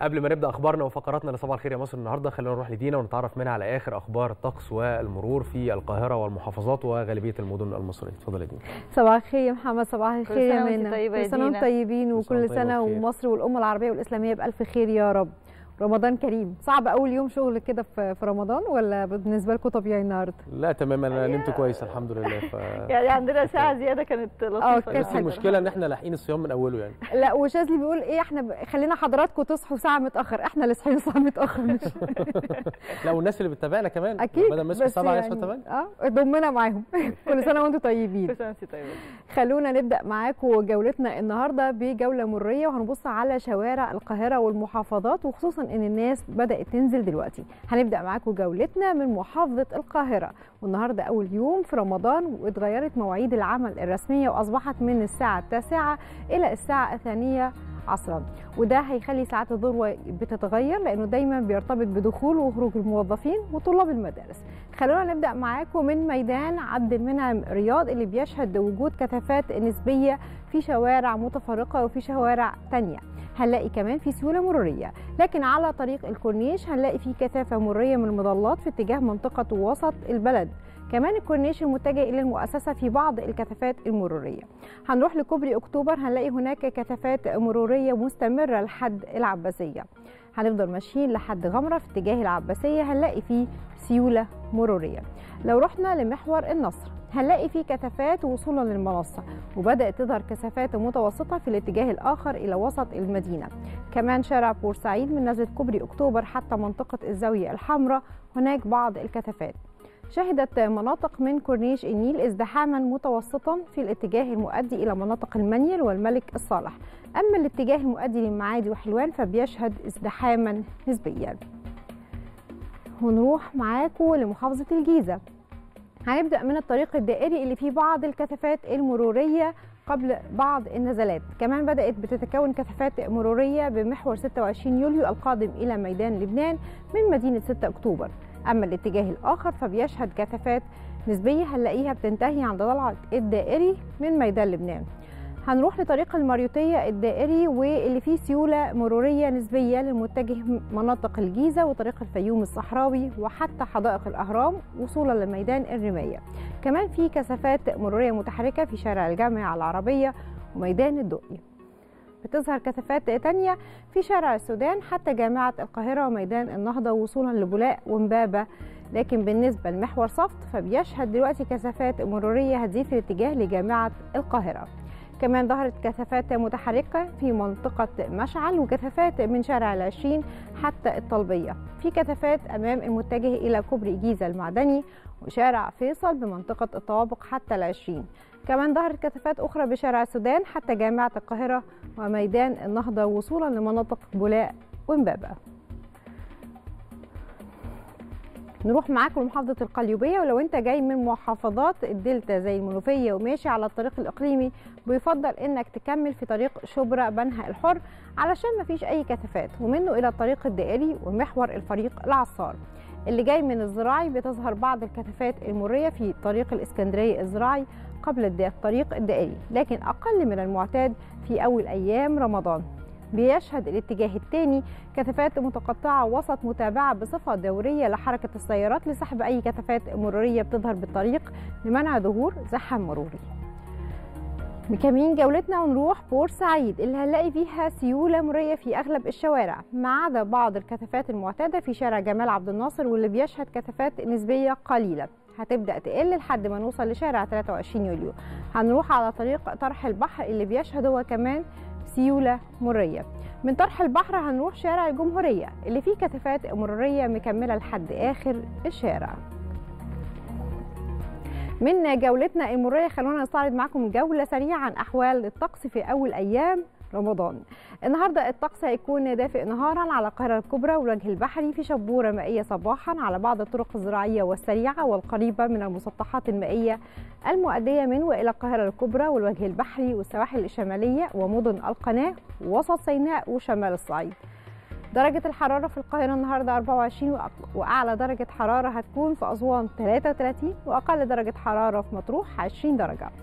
قبل ما نبدا اخبارنا وفقراتنا لصباح الخير يا مصر النهارده خلينا نروح لدينا ونتعرف منها على اخر اخبار الطقس والمرور في القاهره والمحافظات وغالبيه المدن المصريه اتفضل يا دينا صباح الخير يا محمد صباح الخير يا سنة وانت منى طيبة يا كل سنه وانتم دينا. طيبين كل سنة وكل وانت طيبة سنه بخير. ومصر والامه العربيه والاسلاميه بالف خير يا رب رمضان كريم صعب اول يوم شغل كده في في رمضان ولا بالنسبه لكم طبيعي النهارده لا تمام انا نمت كويس الحمد لله ف يعني عندنا ساعة زيادة كانت لطيفة كانت بس حلوة. المشكله ان احنا لاحقين الصيام من اوله يعني لا وشاذلي بيقول ايه احنا ب... خلينا حضراتكم تصحوا ساعه متاخر احنا اللي صحينا ساعه متاخر مش لا والناس اللي بتتابعنا كمان اكيد بدل ما يصحوا بس سبعه يصحوا يعني- ثمانيه اه ضمنا معاهم كل سنه وانتم طيبين كل سنة وانت طيبة خلونا نبدا معاكم جولتنا النهارده بجوله مريه وهنبص على شوارع القاهره والمحافظات وخصوصا ان الناس بدات تنزل دلوقتي هنبدا معاكم جولتنا من محافظه القاهره والنهارده اول يوم في رمضان واتغيرت مواعيد العمل الرسميه واصبحت من الساعه التاسعه الى الساعه الثانيه عصرا وده هيخلي ساعات الذروه بتتغير لانه دايما بيرتبط بدخول وخروج الموظفين وطلاب المدارس خلونا نبدا معاكم من ميدان عبد المنعم رياض اللي بيشهد وجود كثافات نسبيه في شوارع متفرقه وفي شوارع تانية هنلاقي كمان في سيوله مروريه لكن على طريق الكورنيش هنلاقي في كثافه مروريه من المظلات في اتجاه منطقه وسط البلد كمان الكورنيش المتجه الى المؤسسه في بعض الكثافات المروريه هنروح لكوبري اكتوبر هنلاقي هناك كثافات مروريه مستمره لحد العباسيه هنفضل ماشيين لحد غمره في اتجاه العباسيه هنلاقي فيه سيوله مروريه لو رحنا لمحور النصر هنلاقي فيه كثافات وصولا للمنصه وبدات تظهر كثافات متوسطه في الاتجاه الاخر الى وسط المدينه كمان شارع بورسعيد من نزله كوبري اكتوبر حتى منطقه الزاويه الحمراء هناك بعض الكثافات شهدت مناطق من كورنيش النيل ازدحاما متوسطا في الاتجاه المؤدي الى مناطق المنيل والملك الصالح اما الاتجاه المؤدي للمعادي وحلوان فبيشهد ازدحاما نسبيا ونروح معاكم لمحافظه الجيزه هنبدا من الطريق الدائري اللي فيه بعض الكثافات المروريه قبل بعض النزلات كمان بدات بتتكون كثافات مروريه بمحور 26 يوليو القادم الى ميدان لبنان من مدينه 6 اكتوبر اما الاتجاه الاخر فبيشهد كثافات نسبيه هنلاقيها بتنتهي عند طلعه الدائري من ميدان لبنان هنروح لطريق الماريوتية الدائري واللي فيه سيولة مرورية نسبية للمتجه مناطق الجيزة وطريق الفيوم الصحراوي وحتى حدائق الأهرام وصولا لميدان الرماية كمان في كثافات مرورية متحركة في شارع الجامعة العربية وميدان الدقي بتظهر كثافات تانية في شارع السودان حتى جامعة القاهرة وميدان النهضة وصولا لبولاق ومبابة لكن بالنسبة لمحور صفت فبيشهد دلوقتي كثافات مرورية هتزيد في الاتجاه لجامعة القاهرة كمان ظهرت كثافات متحركة في منطقة مشعل وكثافات من شارع العشرين حتى الطلبية في كثافات أمام المتجه إلى كوبري جيزة المعدني وشارع فيصل بمنطقة الطوابق حتى العشرين كمان ظهرت كثافات أخرى بشارع السودان حتى جامعة القاهرة وميدان النهضة وصولا لمناطق بولاق ومبابة نروح معاكم لمحافظة القليوبية ولو انت جاي من محافظات الدلتا زي المنوفية وماشي على الطريق الإقليمي بيفضل انك تكمل في طريق شبرا بنها الحر علشان مفيش أي كثافات ومنه إلى الطريق الدائري ومحور الفريق العصار اللي جاي من الزراعي بتظهر بعض الكثافات المرية في طريق الإسكندرية الزراعي قبل الدا- الطريق الدائري لكن أقل من المعتاد في أول أيام رمضان بيشهد الاتجاه الثاني كثافات متقطعة وسط متابعة بصفة دورية لحركة السيارات لسحب أي كثافات مرورية بتظهر بالطريق لمنع ظهور زحام مروري مكملين جولتنا ونروح بورسعيد اللي هنلاقي فيها سيولة مرية في أغلب الشوارع ما عدا بعض الكثافات المعتادة في شارع جمال عبد الناصر واللي بيشهد كثافات نسبية قليلة هتبدأ تقل لحد ما نوصل لشارع 23 يوليو هنروح على طريق طرح البحر اللي بيشهد هو كمان سيولة مرية من طرح البحر هنروح شارع الجمهورية اللي فيه كثافات مرورية مكملة لحد آخر الشارع من جولتنا المرورية خلونا نستعرض معكم جولة سريعة عن أحوال الطقس في أول أيام رمضان النهارده الطقس هيكون دافئ نهارا على القاهره الكبرى والوجه البحري في شبوره مائيه صباحا على بعض الطرق الزراعيه والسريعه والقريبه من المسطحات المائيه المؤديه من والى القاهره الكبرى والوجه البحري والسواحل الشماليه ومدن القناه ووسط سيناء وشمال الصعيد درجة الحرارة في القاهرة النهاردة 24 وأق- وأعلى درجة حرارة هتكون في أسوان 33 وأقل درجة حرارة في مطروح 20 درجة